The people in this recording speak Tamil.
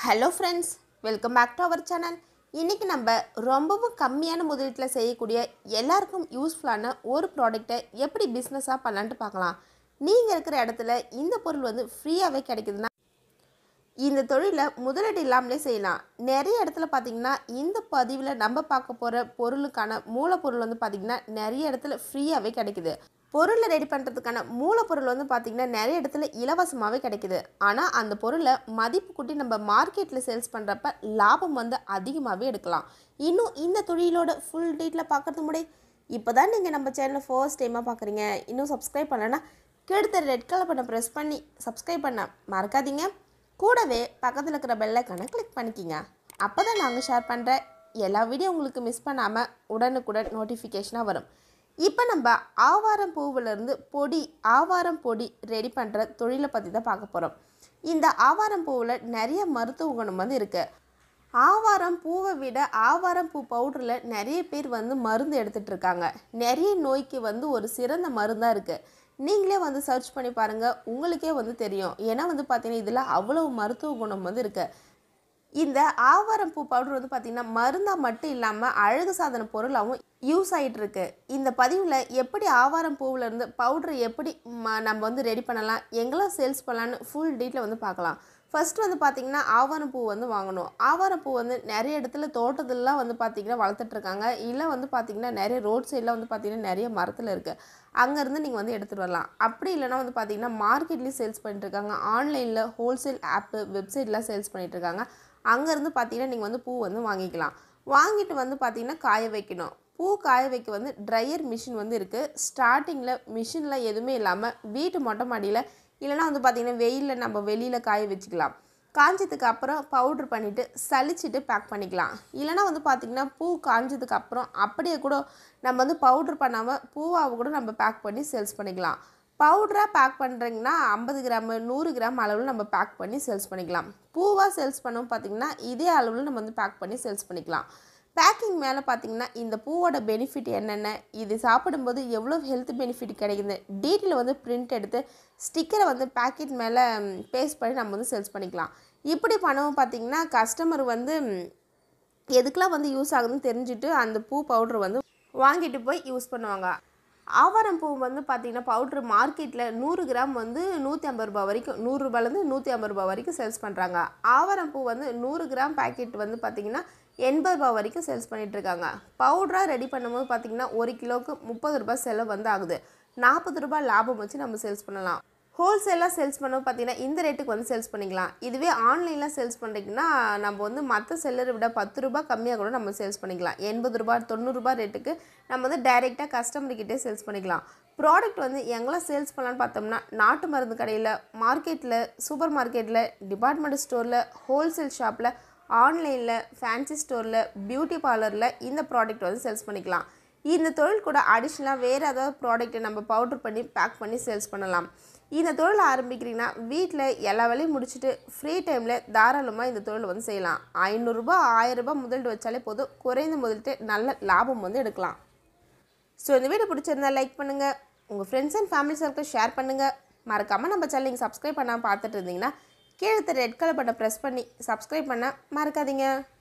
hello friends welcome back to our channel இன்றைக்கி நம்ம ரொம்பவும் கம்மியான முதலீட்டில் செய்யக்கூடிய எல்லாருக்கும் யூஸ்ஃபுல்லான ஒரு ப்ராடக்ட்டை எப்படி பிஸ்னஸாக பண்ணலான்ட்டு பார்க்கலாம் நீங்கள் இருக்கிற இடத்துல இந்த பொருள் வந்து ஃப்ரீயாகவே கிடைக்குதுன்னா இந்த தொழிலை முதலீடு இல்லாமலே செய்யலாம் நிறைய இடத்துல பார்த்தீங்கன்னா இந்த பதிவில் நம்ம பார்க்க போகிற பொருளுக்கான மூலப்பொருள் வந்து பார்த்திங்கன்னா நிறைய இடத்துல ஃப்ரீயாகவே கிடைக்குது பொருளை ரெடி பண்ணுறதுக்கான மூலப்பொருள் வந்து பார்த்திங்கன்னா நிறைய இடத்துல இலவசமாகவே கிடைக்குது ஆனால் அந்த பொருளை மதிப்பு கூட்டி நம்ம மார்க்கெட்டில் சேல்ஸ் பண்ணுறப்ப லாபம் வந்து அதிகமாகவே எடுக்கலாம் இன்னும் இந்த தொழிலோட ஃபுல் டீட்டில் பார்க்கறது முடி இப்போ தான் நீங்கள் நம்ம சேனலை ஃபர்ஸ்ட் டைமாக பார்க்குறீங்க இன்னும் சப்ஸ்கிரைப் பண்ணலைன்னா கீழ்த்த ரெட் கலர் பண்ண ப்ரெஸ் பண்ணி சப்ஸ்கிரைப் பண்ண மறக்காதீங்க கூடவே பக்கத்தில் இருக்கிற பெல்லைக்கான கிளிக் பண்ணிக்கிங்க அப்போ தான் நாங்கள் ஷேர் பண்ணுற எல்லா வீடியோ உங்களுக்கு மிஸ் பண்ணாமல் உடனுக்குடன் நோட்டிஃபிகேஷனாக வரும் இப்போ நம்ம ஆவாரம் பூவிலேருந்து பொடி ஆவாரம் பொடி ரெடி பண்ணுற தொழிலை பற்றி தான் பார்க்க போகிறோம் இந்த ஆவாரம் பூவில் நிறைய மருத்துவ குணம் வந்து இருக்குது ஆவாரம் பூவை விட ஆவாரம் பூ பவுடரில் நிறைய பேர் வந்து மருந்து எடுத்துகிட்டு இருக்காங்க நிறைய நோய்க்கு வந்து ஒரு சிறந்த மருந்தாக இருக்குது நீங்களே வந்து சர்ச் பண்ணி பாருங்கள் உங்களுக்கே வந்து தெரியும் ஏன்னா வந்து பார்த்தீங்கன்னா இதில் அவ்வளவு மருத்துவ குணம் வந்து இருக்குது இந்த ஆவாரம் பூ பவுடர் வந்து பார்த்திங்கன்னா மருந்தாக மட்டும் இல்லாமல் அழகு சாதன பொருளாகவும் யூஸ் ஆகிட்டு இருக்கு இந்த பதிவில் எப்படி ஆவாரம் பூவில் இருந்து பவுடர் எப்படி ம- நம்ம வந்து ரெடி பண்ணலாம் எங்கெல்லாம் சேல்ஸ் பண்ணலான்னு ஃபுல் டீட்டில் வந்து பார்க்கலாம் ஃபர்ஸ்ட் வந்து பார்த்திங்கன்னா ஆவாரம் பூ வந்து வாங்கணும் ஆவாரம் பூ வந்து நிறைய இடத்துல தோட்டத்துலலாம் வந்து பார்த்திங்கன்னா வளர்த்துட்ருக்காங்க இல்லை வந்து பார்த்திங்கன்னா நிறைய ரோட் சைடில் வந்து பார்த்திங்கன்னா நிறைய மரத்தில் இருக்குது அங்கேருந்து நீங்கள் வந்து எடுத்துகிட்டு வரலாம் அப்படி இல்லைன்னா வந்து பார்த்திங்கன்னா மார்க்கெட்லேயும் சேல்ஸ் பண்ணிட்டுருக்காங்க ஆன்லைனில் ஹோல்சேல் ஆப்பு வெப்சைட்லாம் சேல்ஸ் பண்ணிகிட்ருக்காங்க அங்கேருந்து பார்த்தீங்கன்னா நீங்கள் வந்து பூ வந்து வாங்கிக்கலாம் வாங்கிட்டு வந்து பார்த்தீங்கன்னா காய வைக்கணும் பூ காய வைக்க வந்து ட்ரையர் மிஷின் வந்து இருக்குது ஸ்டார்டிங்கில் மிஷினில் எதுவுமே இல்லாமல் வீட்டு மொட்டை மாடியில் இல்லைன்னா வந்து பார்த்திங்கன்னா வெயிலில் நம்ம வெளியில் காய வச்சுக்கலாம் காஞ்சதுக்கு அப்புறம் பவுட்ரு பண்ணிவிட்டு சலிச்சிட்டு பேக் பண்ணிக்கலாம் இல்லைன்னா வந்து பார்த்திங்கன்னா பூ காஞ்சதுக்கு அப்புறம் அப்படியே கூட நம்ம வந்து பவுட்ரு பண்ணாமல் பூவாவை கூட நம்ம பேக் பண்ணி சேல்ஸ் பண்ணிக்கலாம் பவுடராக பேக் பண்ணுறீங்கன்னா ஐம்பது கிராம் நூறு கிராம் அளவில் நம்ம பேக் பண்ணி சேல்ஸ் பண்ணிக்கலாம் பூவாக சேல்ஸ் பண்ணோம் பார்த்தீங்கன்னா இதே அளவில் நம்ம வந்து பேக் பண்ணி சேல்ஸ் பண்ணிக்கலாம் பேக்கிங் மேலே பார்த்தீங்கன்னா இந்த பூவோட பெனிஃபிட் என்னென்ன இது சாப்பிடும்போது எவ்வளோ ஹெல்த் பெனிஃபிட் கிடைக்குது டீட்டெயில் வந்து பிரிண்ட் எடுத்து ஸ்டிக்கரை வந்து பேக்கெட் மேலே பேஸ்ட் பண்ணி நம்ம வந்து சேல்ஸ் பண்ணிக்கலாம் இப்படி பண்ணவும் பார்த்தீங்கன்னா கஸ்டமர் வந்து ம், எதுக்கெலாம் வந்து யூஸ் ஆகுதுன்னு தெரிஞ்சுட்டு அந்த பூ பவுடர் வந்து வாங்கிட்டு போய் யூஸ் பண்ணுவாங்க ஆவாரம் பூ வந்து பார்த்திங்கன்னா பவுட்ரு மார்க்கெட்டில் நூறு கிராம் வந்து நூற்றி ஐம்பது ரூபா வரைக்கும் நூறுரூபாலேருந்து நூற்றி ஐம்பது ரூபா வரைக்கும் சேல்ஸ் பண்ணுறாங்க ஆவாரம் பூ வந்து நூறு கிராம் பாக்கெட் வந்து பார்த்திங்கன்னா எண்பது ரூபா வரைக்கும் சேல்ஸ் பண்ணிகிட்ருக்காங்க பவுடராக ரெடி பண்ணும்போது பார்த்திங்கன்னா ஒரு கிலோவுக்கு முப்பது ரூபாய் செலவு வந்து ஆகுது நாற்பது ரூபாய் லாபம் வச்சு நம்ம சேல்ஸ் பண்ணலாம் ஹோல்சேலாக சேல்ஸ் பண்ண பார்த்தீங்கன்னா இந்த ரேட்டுக்கு வந்து சேல்ஸ் பண்ணிக்கலாம் இதுவே ஆன்லைனில் சேல்ஸ் பண்ணுறீங்கன்னா நம்ம வந்து மற்ற செல்லரை விட பத்து ரூபாய் கம்மியாக கூட நம்ம சேல்ஸ் பண்ணிக்கலாம் எண்பது ரூபாய் தொண்ணூறுரூபா ரேட்டுக்கு நம்ம வந்து டைரெக்டாக கஸ்டமர்கிட்டே சேல்ஸ் பண்ணிக்கலாம் ப்ராடக்ட் வந்து எங்கெல்லாம் சேல்ஸ் பண்ணலான்னு பார்த்தோம்னா நாட்டு மருந்து கடையில் மார்க்கெட்டில் சூப்பர் மார்க்கெட்டில் டிபார்ட்மெண்ட் ஸ்டோரில் ஹோல்சேல் ஷாப்பில் ஆன்லைனில் ஃபேன்சி ஸ்டோரில் பியூட்டி பார்லரில் இந்த ப்ராடக்ட் வந்து சேல்ஸ் பண்ணிக்கலாம் இந்த தொழில் கூட அடிஷ்னலாக வேறு ஏதாவது ப்ராடக்ட்டை நம்ம பவுடர் பண்ணி பேக் பண்ணி சேல்ஸ் பண்ணலாம் இந்த தொழில் ஆரம்பிக்கிறீங்கன்னா வீட்டில் எல்லா வேலையும் முடிச்சுட்டு ஃப்ரீ டைமில் தாராளமாக இந்த தொழில் வந்து செய்யலாம் ஐநூறுரூபா ஆயிரரூபா முதலீடு வச்சாலே போதும் குறைந்த முதலீட்டு நல்ல லாபம் வந்து எடுக்கலாம் ஸோ இந்த வீடியோ பிடிச்சிருந்தா லைக் பண்ணுங்கள் உங்கள் friends and family circle share பண்ணுங்கள் மறக்காமல் நம்ம சேனல் நீங்கள் சப்ஸ்கிரைப் பண்ணாமல் பார்த்துட்டு இருந்தீங்கன்னா கீழே ரெட் கலர் பட்டனை ப்ரெஸ் பண்ணி சப்ஸ்கிரைப் பண்ண மறக்காதீங்க